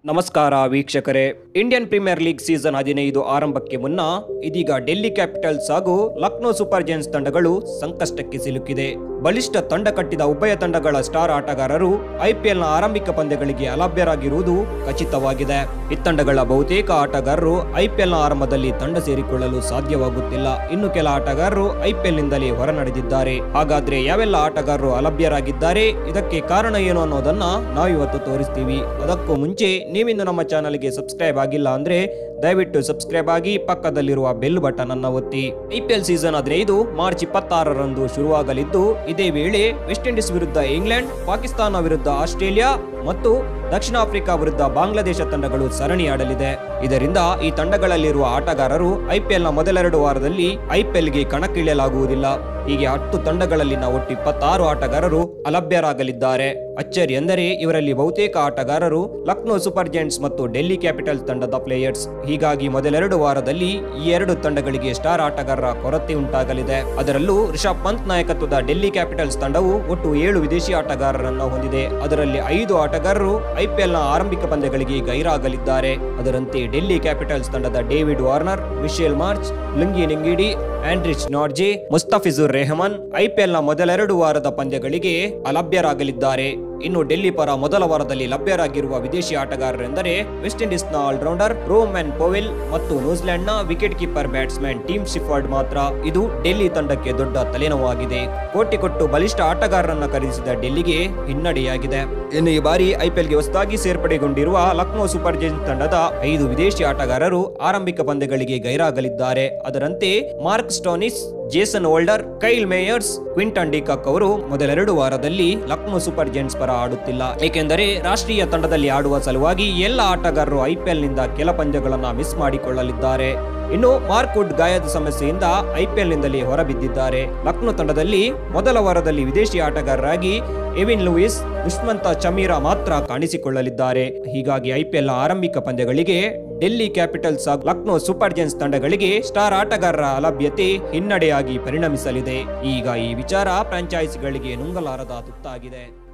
ನಮಸ್ಕಾರ ವೀಕ್ಷಕರೇ Indian premier league season ಹದಿನೈದು ಆರಂಭಕ್ಕೆ ಮುನ್ನ ಇದೀಗ ಡೆಲ್ಲಿ ಕ್ಯಾಪಿಟಲ್ಸ್ ಹಾಗೂ ಲಕ್ನೋ ಸೂಪರ್ ಜೈನ್ಸ್ ತಂಡಗಳು ಸಂಕಷ್ಟಕ್ಕೆ ಸಿಲುಕಿದೆ ಬಲಿಷ್ಠ ತಂಡ ಕಟ್ಟಿದ ಉಭಯ ತಂಡಗಳ ಸ್ಟಾರ್ ಆಟಗಾರರು ಐಪಿಎಲ್ನ ಆರಂಭಿಕ ಪಂದ್ಯಗಳಿಗೆ ಅಲಭ್ಯರಾಗಿರುವುದು ಖಚಿತವಾಗಿದೆ ಇತ್ತಂಡಗಳ ಬಹುತೇಕ ಆಟಗಾರರು ಐಪಿಎಲ್ನ ಆರಂಭದಲ್ಲಿ ತಂಡ ಸೇರಿಕೊಳ್ಳಲು ಸಾಧ್ಯವಾಗುತ್ತಿಲ್ಲ ಇನ್ನು ಕೆಲ ಆಟಗಾರರು ಐಪಿಎಲ್ನಿಂದಲೇ ಹೊರನಡೆದಿದ್ದಾರೆ ಹಾಗಾದ್ರೆ ಯಾವೆಲ್ಲ ಆಟಗಾರರು ಅಲಭ್ಯರಾಗಿದ್ದಾರೆ ಇದಕ್ಕೆ ಕಾರಣ ಏನು ಅನ್ನೋದನ್ನ ನಾವಿವತ್ತು ತೋರಿಸ್ತೀವಿ ಅದಕ್ಕೂ ಮುಂಚೆ ನೀವಿನ್ನು ನಮ್ಮ ಚಾನಲ್ಗೆ ಸಬ್ಸ್ಕ್ರೈಬ್ ಆಗಿಲ್ಲ ಅಂದ್ರೆ ದಯವಿಟ್ಟು ಸಬ್ಸ್ಕ್ರೈಬ್ ಆಗಿ ಪಕ್ಕದಲ್ಲಿರುವ ಬೆಲ್ ಬಟನ್ ಅನ್ನ ಒತ್ತಿ ಐಪಿಎಲ್ ಸೀಸನ್ ಹದಿನೈದು ಮಾರ್ಚ್ ಇಪ್ಪತ್ತಾರರಂದು ಶುರುವಾಗಲಿದ್ದು ಇದೇ ವೇಳೆ ವೆಸ್ಟ್ ಇಂಡೀಸ್ ವಿರುದ್ಧ ಇಂಗ್ಲೆಂಡ್ ಪಾಕಿಸ್ತಾನ ವಿರುದ್ಧ ಆಸ್ಟ್ರೇಲಿಯಾ ಮತ್ತು ದಕ್ಷಿಣ ಆಫ್ರಿಕಾ ವಿರುದ್ಧ ಬಾಂಗ್ಲಾದೇಶ ತಂಡಗಳು ಸರಣಿ ಆಡಲಿದೆ ಇದರಿಂದ ಈ ತಂಡಗಳಲ್ಲಿರುವ ಆಟಗಾರರು ಐಪಿಎಲ್ನ ಮೊದಲೆರಡು ವಾರದಲ್ಲಿ ಐಪಿಎಲ್ಗೆ ಕಣಕ್ಕಿಳಿಯಲಾಗುವುದಿಲ್ಲ ಹೀಗೆ ಹತ್ತು ತಂಡಗಳಲ್ಲಿನ ಒಟ್ಟು ಇಪ್ಪತ್ತಾರು ಆಟಗಾರರು ಅಲಭ್ಯರಾಗಲಿದ್ದಾರೆ ಅಚ್ಚರಿ ಎಂದರೆ ಇವರಲ್ಲಿ ಬಹುತೇಕ ಆಟಗಾರರು ಲಕ್ನೋ ಸೂಪರ್ ಜೈಂಟ್ಸ್ ಮತ್ತು ಡೆಲ್ಲಿ ಕ್ಯಾಪಿಟಲ್ಸ್ ತಂಡದ ಪ್ಲೇಯರ್ಸ್ ಹೀಗಾಗಿ ಮೊದಲೆರಡು ವಾರದಲ್ಲಿ ಈ ಎರಡು ತಂಡಗಳಿಗೆ ಸ್ಟಾರ್ ಆಟಗಾರರ ಕೊರತೆ ಉಂಟಾಗಲಿದೆ ಅದರಲ್ಲೂ ರಿಷಬ್ ಪಂತ್ ನಾಯಕತ್ವದ ಡೆಲ್ಲಿ ಕ್ಯಾಪಿಟಲ್ಸ್ ತಂಡವು ಒಟ್ಟು ಏಳು ವಿದೇಶಿ ಆಟಗಾರರನ್ನು ಹೊಂದಿದೆ ಅದರಲ್ಲಿ ಐದು ಆಟಗಾರರು ಐಪಿಎಲ್ನ ಆರಂಭಿಕ ಪಂದ್ಯಗಳಿಗೆ ಗೈರಾಗಲಿದ್ದಾರೆ ಅದರಂತೆ ಡೆಲ್ಲಿ ಕ್ಯಾಪಿಟಲ್ಸ್ ತಂಡದ David Warner Mitchell Marsh Lungi Ngidi Anrich Nortje Mustafizur Rahman ಐಪಿಎಲ್ನ ಮೊದಲೆರಡು ವಾರದ ಪಂದ್ಯಗಳಿಗೆ ಅಲಭ್ಯರಾಗಲಿದ್ದಾರೆ ಇನ್ನು ಡೆಲ್ಲಿ ಪರ ಮೊದಲ ವಾರದಲ್ಲಿ ಲಭ್ಯರಾಗಿರುವ ವಿದೇಶಿ ಆಟಗಾರರೆಂದರೆ ವೆಸ್ಟ್ ಇಂಡೀಸ್ನ ಆಲ್ರೌಂಡರ್ ರೋಮನ್ ಪೋವೆಲ್ ಮತ್ತು ನ್ಯೂಜಿಲೆಂಡ್ನ wicket keeper batsman Tim Seifert ಮಾತ್ರ ಇದು ಡೆಲ್ಲಿ ತಂಡಕ್ಕೆ ದೊಡ್ಡ ತಲೆನೋವಾಗಿದೆ ಕೋಟಿ ಕೊಟ್ಟು ಬಲಿಷ್ಠ ಆಟಗಾರರನ್ನ ಖರೀದಿಸಿದ ಡೆಲ್ಲಿಗೆ ಹಿನ್ನಡೆಯಾಗಿದೆ ಇನ್ನು ಈ ಬಾರಿ ಐಪಿಎಲ್ಗೆ ಹೊಸದಾಗಿ ಸೇರ್ಪಡೆಗೊಂಡಿರುವ ಲಕ್ನೋ ಸೂಪರ್ ಜೈನ್ಸ್ ತಂಡದ ಐದು ವಿದೇಶಿ ಆಟಗಾರರು ಆರಂಭಿಕ ಪಂದ್ಯಗಳಿಗೆ ಗೈರಾಗಲಿದ್ದಾರೆ ಅದರಂತೆ Marcus Stoinis Jason Holder Kyle Mayers Quinton de Kock ಅವರು ಮೊದಲೆರಡು ವಾರದಲ್ಲಿ ಲಕ್ನೋ ಸೂಪರ್ ಜೈಂಟ್ಸ್ ಪರ ಆಡುತ್ತಿಲ್ಲ ಏಕೆಂದರೆ ರಾಷ್ಟ್ರೀಯ ತಂಡದಲ್ಲಿ ಆಡುವ ಸಲುವಾಗಿ ಎಲ್ಲ ಆಟಗಾರರು ಐಪಿಎಲ್ ನಿಂದ ಕೆಲ ಪಂದ್ಯಗಳನ್ನ ಮಿಸ್ ಮಾಡಿಕೊಳ್ಳಲಿದ್ದಾರೆ ಇನ್ನು ಮಾರ್ಕ್ವುಡ್ ಗಾಯದ ಸಮಸ್ಯೆಯಿಂದ ಐಪಿಎಲ್ ನಿಂದಲೇ ಹೊರಬಿದ್ದಿದ್ದಾರೆ ಲಕ್ನೋ ತಂಡದಲ್ಲಿ ಮೊದಲ ವಾರದಲ್ಲಿ ವಿದೇಶಿ ಆಟಗಾರರಾಗಿ ಎವಿನ್ ಲೂಯಿಸ್ ದುಷ್ಮಂತ ಚಮೀರಾ ಮಾತ್ರ ಕಾಣಿಸಿಕೊಳ್ಳಲಿದ್ದಾರೆ ಹೀಗಾಗಿ ಐಪಿಎಲ್ ಆರಂಭಿಕ ಪಂದ್ಯಗಳಿಗೆ ಡೆಲ್ಲಿ ಕ್ಯಾಪಿಟಲ್ಸ್ ಹಾಗೂ ಲಕ್ನೋ ಸೂಪರ್ ಜೈನ್ಸ್ ತಂಡಗಳಿಗೆ ಸ್ಟಾರ್ ಆಟಗಾರರ ಅಲಭ್ಯತೆ ಹಿನ್ನಡೆಯಾಗಿ ಪರಿಣಮಿಸಲಿದೆ ಈಗ ಈ ವಿಚಾರ ಫ್ರಾಂಚೈಸಿಗಳಿಗೆ ನುಂಗಲಾರದ ತುತ್ತಾಗಿದೆ